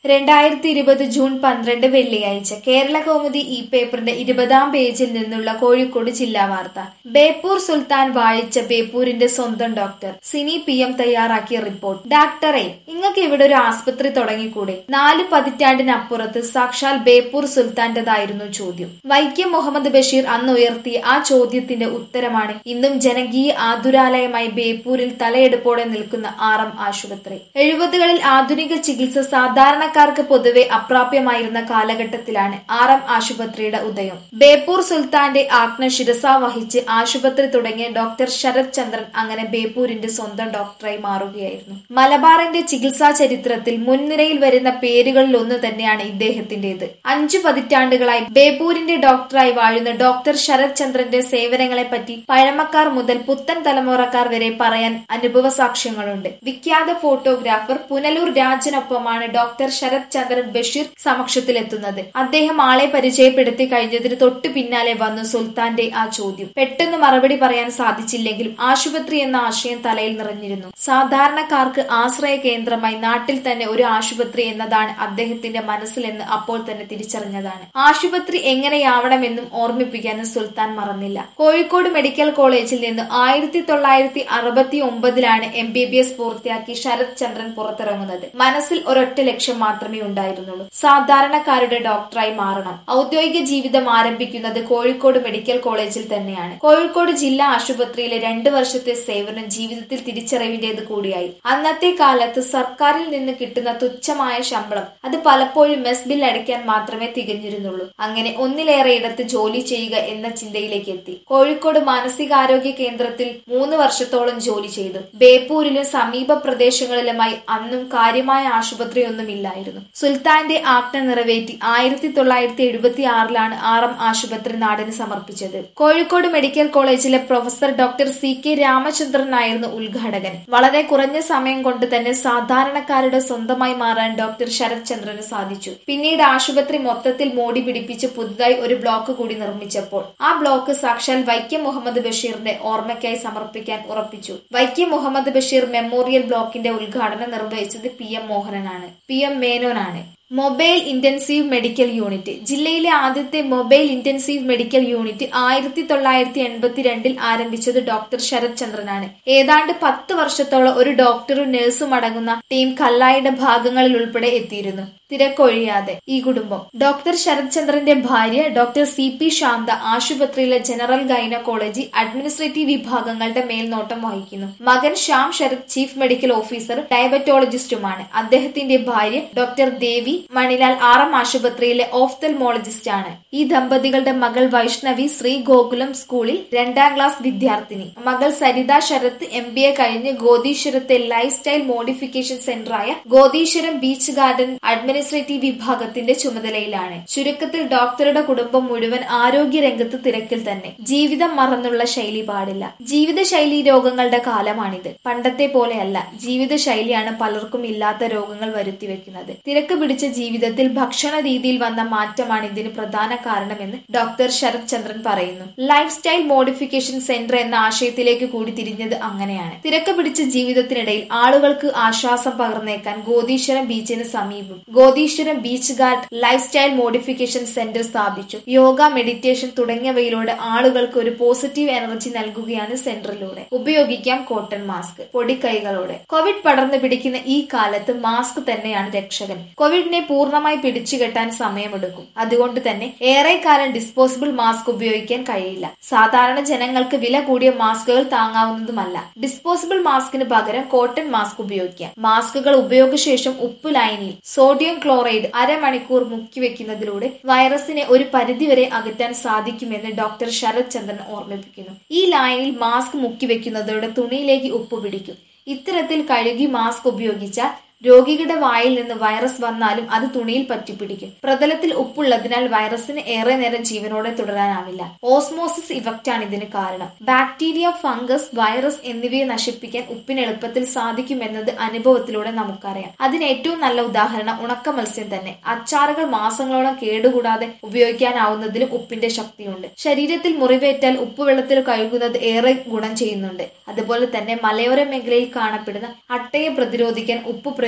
രണ്ടായിരത്തി ഇരുപത് ജൂൺ പന്ത്രണ്ട് വെള്ളിയാഴ്ച കേരള കൗമുദി ഈ പേപ്പറിന്റെ ഇരുപതാം പേജിൽ നിന്നുള്ള കോഴിക്കോട് ജില്ലാ വാർത്ത ബേപ്പൂർ സുൽത്താൻ വാഴിച്ച ബേപ്പൂരിന്റെ സ്വന്തം ഡോക്ടർ സിനി പി എം തയ്യാറാക്കിയ റിപ്പോർട്ട് ഡാക്ടറെ ഇങ്ങക്ക് ഇവിടെ ഒരു ആസ്പത്രി തുടങ്ങിക്കൂടെ നാല് പതിറ്റാണ്ടിനപ്പുറത്ത് സാക്ഷാൽ ബേപ്പൂർ സുൽത്താന്റേതായിരുന്നു ചോദ്യം വൈക്കം മുഹമ്മദ് ബഷീർ അന്ന് ഉയർത്തിയ ആ ചോദ്യത്തിന്റെ ഉത്തരമാണ് ഇന്നും ജനകീയ ആതുരാലയമായി ബേപ്പൂരിൽ തലയെടുപ്പോടെ നിൽക്കുന്ന ആർ എം ആശുപത്രി എഴുപതുകളിൽ ആധുനിക ചികിത്സ സാധാരണക്കാർക്ക് പൊതുവെ അപ്രാപ്യമായിരുന്ന കാലഘട്ടത്തിലാണ് ആർ എം ആശുപത്രിയുടെ ഉദയം ബേപ്പൂർ സുൽത്താന്റെ ആജ്ഞ ശിരസ വഹിച്ച് ആശുപത്രി തുടങ്ങിയ ഡോക്ടർ ശരത് ചന്ദ്രൻ അങ്ങനെ ബേപ്പൂരിന്റെ സ്വന്തം ഡോക്ടറായി മാറുകയായിരുന്നു മലബാറിന്റെ ചികിത്സാ ചരിത്രത്തിൽ മുൻനിരയിൽ വരുന്ന പേരുകളിൽ ഒന്ന് തന്നെയാണ് ഇദ്ദേഹത്തിന്റേത് അഞ്ചു പതിറ്റാണ്ടുകളായി ബേപ്പൂരിന്റെ ഡോക്ടറായി വാഴുന്ന ഡോക്ടർ ശരത് ചന്ദ്രന്റെ സേവനങ്ങളെ പറ്റി പഴമക്കാർ മുതൽ പുത്തൻ തലമുറക്കാർ വരെ പറയാൻ അനുഭവ സാക്ഷ്യങ്ങളുണ്ട് വിഖ്യാത ഫോട്ടോഗ്രാഫർ പുനലൂർ രാജനൊപ്പമാണ് ഡോക്ടർ ശരത് ചന്ദ്രൻ ബഷീർ സമക്ഷത്തിലെത്തുന്നത് അദ്ദേഹം ആളെ പരിചയപ്പെടുത്തി കഴിഞ്ഞതിന് തൊട്ടു പിന്നാലെ വന്നു സുൽത്താന്റെ ആ ചോദ്യം പെട്ടെന്ന് മറുപടി പറയാൻ സാധിച്ചില്ലെങ്കിലും ആശുപത്രി എന്ന ആശയം തലയിൽ നിറഞ്ഞിരുന്നു സാധാരണക്കാർക്ക് ആശ്രയ കേന്ദ്രമായി നാട്ടിൽ തന്നെ ഒരു ആശുപത്രി എന്നതാണ് അദ്ദേഹത്തിന്റെ മനസ്സിലെന്ന് അപ്പോൾ തന്നെ തിരിച്ചറിഞ്ഞതാണ് ആശുപത്രി എങ്ങനെയാവണമെന്നും ഓർമ്മിപ്പിക്കാനും സുൽത്താൻ മറന്നില്ല കോഴിക്കോട് മെഡിക്കൽ കോളേജിൽ നിന്ന് ആയിരത്തി തൊള്ളായിരത്തി അറുപത്തി ഒമ്പതിലാണ് എം ബി ബി എസ് പൂർത്തിയാക്കി ശരത് ചന്ദ്രൻ പുറത്തിറങ്ങുന്നത് മനസ്സിൽ ഒരൊറ്റ ലക്ഷ്യം മാത്രമേ ഉണ്ടായിരുന്നുള്ളൂ സാധാരണക്കാരുടെ ഡോക്ടറായി മാറണം ഔദ്യോഗിക ജീവിതം ആരംഭിക്കുന്നത് കോഴിക്കോട് മെഡിക്കൽ കോളേജിൽ തന്നെയാണ് കോഴിക്കോട് ജില്ലാ ആശുപത്രിയിലെ രണ്ടു വർഷത്തെ സേവനം ജീവിതത്തിൽ തിരിച്ചറിവിന്റേത് കൂടിയായി അന്നത്തെ കാലത്ത് സർക്കാരിൽ നിന്ന് കിട്ടുന്ന തുച്ഛമായ ശമ്പളം അത് പലപ്പോഴും മെസ് ബിൽ അടയ്ക്കാൻ മാത്രമേ തികഞ്ഞിരുന്നുള്ളൂ അങ്ങനെ ഒന്നിലേറെ ഇടത്ത് ജോലി ചെയ്യുക എന്ന ചിന്തയിലേക്ക് എത്തി കോഴിക്കോട് മാനസികാരോഗ്യ കേന്ദ്രത്തിൽ മൂന്ന് വർഷത്തോളം ജോലി ചെയ്തു ബേപ്പൂരിലും സമീപ പ്രദേശങ്ങളിലുമായി അന്നും കാര്യമായ ആശുപത്രിയൊന്നുമില്ലായിരുന്നു സുൽത്താന്റെ ആജ്ഞ നിറവേറ്റി ആയിരത്തി തൊള്ളായിരത്തി എഴുപത്തി ആറിലാണ് ആർ എം ആശുപത്രി നാടിന് സമർപ്പിച്ചത് കോഴിക്കോട് മെഡിക്കൽ കോളേജിലെ professor doctor C K Ramachandran ആയിരുന്നു ഉദ്ഘാടകൻ വളരെ കുറഞ്ഞ സമയം കൊണ്ട് തന്നെ സാധാരണക്കാരുടെ സ്വന്തമായി മാറാൻ ഡോക്ടർ ശരത് ചന്ദ്രന് സാധിച്ചു പിന്നീട് ആശുപത്രി മൊത്തത്തിൽ മോടി പിടിപ്പിച്ച് പുതുതായി ഒരു ബ്ലോക്ക് കൂടി നിർമ്മിച്ചപ്പോൾ ആ ബ്ലോക്ക് സാക്ഷാൽ വൈക്കം മുഹമ്മദ് ബഷീറിന്റെ ഓർമ്മയ്ക്കായി സമർപ്പിക്കാൻ ഉറപ്പിച്ചു വൈക്കം മുഹമ്മദ് ബഷീർ മെമ്മോറിയൽ ബ്ലോക്കിന്റെ ഉദ്ഘാടനം നിർവഹിച്ചത് പി എം മോഹനനാണ് പി എം മേനോനാണ് മൊബൈൽ ഇന്റൻസീവ് മെഡിക്കൽ യൂണിറ്റ് ജില്ലയിലെ ആദ്യത്തെ മൊബൈൽ ഇന്റൻസീവ് മെഡിക്കൽ യൂണിറ്റ് ആയിരത്തി തൊള്ളായിരത്തി എൺപത്തിരണ്ടിൽ ആരംഭിച്ചത് ഡോക്ടർ ശരത് ചന്ദ്രനാണ് ഏതാണ്ട് പത്ത് വർഷത്തോളം ഒരു ഡോക്ടറും നഴ്സും അടങ്ങുന്ന ടീം കല്ലായുടെ ഭാഗങ്ങളിൽ ഉൾപ്പെടെ എത്തിയിരുന്നു തിരക്കൊഴിയാതെ ഈ കുടുംബം ഡോക്ടർ ശരത് ചന്ദ്രന്റെ ഭാര്യ ഡോക്ടർ സി പി ശാന്ത ആശുപത്രിയിലെ ജനറൽ ഗൈനക്കോളജി അഡ്മിനിസ്ട്രേറ്റീവ് വിഭാഗങ്ങളുടെ മേൽനോട്ടം വഹിക്കുന്നു മകൻ Shyam Sarath chief medical officer ഡയബറ്റോളജിസ്റ്റുമാണ് അദ്ദേഹത്തിന്റെ ഭാര്യ doctor Devi Manilal R M ആശുപത്രിയിലെ ഓഫ്തൽമോളജിസ്റ്റ് ആണ് ഈ ദമ്പതികളുടെ മകൾ വൈഷ്ണവി ശ്രീ ഗോകുലം സ്കൂളിൽ രണ്ടാം ക്ലാസ് വിദ്യാർത്ഥിനി മകൾ Saritha Sarath M B A കഴിഞ്ഞ് ഗോദീശ്വരത്തെ ലൈഫ് സ്റ്റൈൽ മോഡിഫിക്കേഷൻ സെന്ററായ ഗോദീശ്വരം ബീച്ച് ഗാർഡൻ അഡ്മിനിസ്ട്രേറ്റീവ് വിഭാഗത്തിന്റെ ചുമതലയിലാണ് ചുരുക്കത്തിൽ ഡോക്ടറുടെ കുടുംബം മുഴുവൻ ആരോഗ്യ രംഗത്ത് തിരക്കിൽ തന്നെ ജീവിതം മറന്നുള്ള ശൈലി പാടില്ല ജീവിതശൈലി രോഗങ്ങളുടെ കാലമാണിത് പണ്ടത്തെ പോലെയല്ല ജീവിതശൈലിയാണ് പലർക്കും ഇല്ലാത്ത രോഗങ്ങൾ വരുത്തിവെക്കുന്നത് തിരക്ക് പിടിച്ച ജീവിതത്തിൽ ഭക്ഷണ രീതിയിൽ വന്ന മാറ്റമാണ് ഇതിന് പ്രധാന കാരണമെന്ന് ഡോക്ടർ ശരത് ചന്ദ്രൻ പറയുന്നു ലൈഫ് സ്റ്റൈൽ മോഡിഫിക്കേഷൻ സെന്റർ എന്ന ആശയത്തിലേക്ക് കൂടി തിരിഞ്ഞത് അങ്ങനെയാണ് തിരക്ക് പിടിച്ച ജീവിതത്തിനിടയിൽ ആളുകൾക്ക് ആശ്വാസം പകർന്നേക്കാൻ ഗോദീശ്വരം ബീച്ചിന് സമീപം Godeeswaram beach garden life style modification center സ്ഥാപിച്ചു യോഗ മെഡിറ്റേഷൻ തുടങ്ങിയവയിലൂടെ ആളുകൾക്ക് ഒരു പോസിറ്റീവ് എനർജി നൽകുകയാണ് സെന്ററിലൂടെ ഉപയോഗിക്കാം കോട്ടൺ മാസ്ക് പൊടിക്കൈകളോടെ കോവിഡ് പടർന്നു പിടിക്കുന്ന ഈ കാലത്ത് മാസ്ക് തന്നെയാണ് രക്ഷകൻ കോവിഡിനെ പൂർണ്ണമായി പിടിച്ചുകെട്ടാൻ സമയമെടുക്കും അതുകൊണ്ട് തന്നെ ഏറെക്കാലം ഡിസ്പോസിബിൾ മാസ്ക് ഉപയോഗിക്കാൻ കഴിയില്ല സാധാരണ ജനങ്ങൾക്ക് വില കൂടിയ മാസ്കുകൾ താങ്ങാവുന്നതുമല്ല ഡിസ്പോസിബിൾ മാസ്കിന് പകരം കോട്ടൺ മാസ്ക് ഉപയോഗിക്കാം മാസ്കുകൾ ഉപയോഗശേഷം ഉപ്പ് ലൈനിൽ സോഡിയം ക്ലോറൈഡ് അരമണിക്കൂർ മുക്കിവെക്കുന്നതിലൂടെ വൈറസിനെ ഒരു പരിധിവരെ അകറ്റാൻ സാധിക്കുമെന്ന് ഡോക്ടർ ശരത് ചന്ദ്രൻ ഓർമ്മിപ്പിക്കുന്നു ഈ ലൈനിൽ മാസ്ക് മുക്കിവെക്കുന്നതോടെ തുണിയിലേക്ക് ഉപ്പ് പിടിക്കും ഇത്തരത്തിൽ കഴുകി മാസ്ക് ഉപയോഗിച്ചാൽ രോഗിയുടെ വായിൽ നിന്ന് വൈറസ് വന്നാലും അത് തുണിയിൽ പറ്റിപ്പിടിക്കും പ്രതലത്തിൽ ഉപ്പുള്ളതിനാൽ വൈറസിന് ഏറെ നേരം ജീവനോടെ തുടരാനാവില്ല ഓസ്മോസിസ് ഇഫക്റ്റാണ് ഇതിന് കാരണം ബാക്ടീരിയ ഫംഗസ് വൈറസ് എന്നിവയെ നശിപ്പിക്കാൻ ഉപ്പിന് എളുപ്പത്തിൽ സാധിക്കുമെന്നത് അനുഭവത്തിലൂടെ നമുക്കറിയാം അതിന് ഏറ്റവും നല്ല ഉദാഹരണം ഉണക്ക മത്സ്യം തന്നെ അച്ചാറുകൾ മാസങ്ങളോളം കേടുകൂടാതെ ഉപയോഗിക്കാനാവുന്നതിലും ഉപ്പിന്റെ ശക്തിയുണ്ട് ശരീരത്തിൽ മുറിവേറ്റാൽ ഉപ്പുവെള്ളത്തിൽ കഴുകുന്നത് ഏറെ ഗുണം ചെയ്യുന്നുണ്ട് അതുപോലെ തന്നെ മലയോര മേഖലയിൽ കാണപ്പെടുന്ന അട്ടയെ പ്രതിരോധിക്കാൻ ഉപ്പ്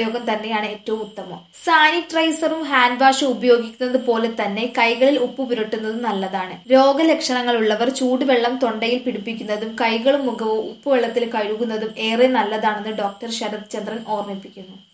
പ്രയോഗം തന്നെയാണ് ഏറ്റവും ഉത്തമം സാനിറ്റൈസറും ഹാൻഡ് വാഷും ഉപയോഗിക്കുന്നത് പോലെ തന്നെ കൈകളിൽ ഉപ്പ് പുരട്ടുന്നത് നല്ലതാണ് രോഗലക്ഷണങ്ങളുള്ളവർ ചൂടുവെള്ളം തൊണ്ടയിൽ പിടിപ്പിക്കുന്നതും കൈകളും മുഖവും ഉപ്പുവെള്ളത്തിൽ കഴുകുന്നതും ഏറെ നല്ലതാണെന്ന് ഡോക്ടർ ശരത് ചന്ദ്രൻ ഓർമ്മിപ്പിക്കുന്നു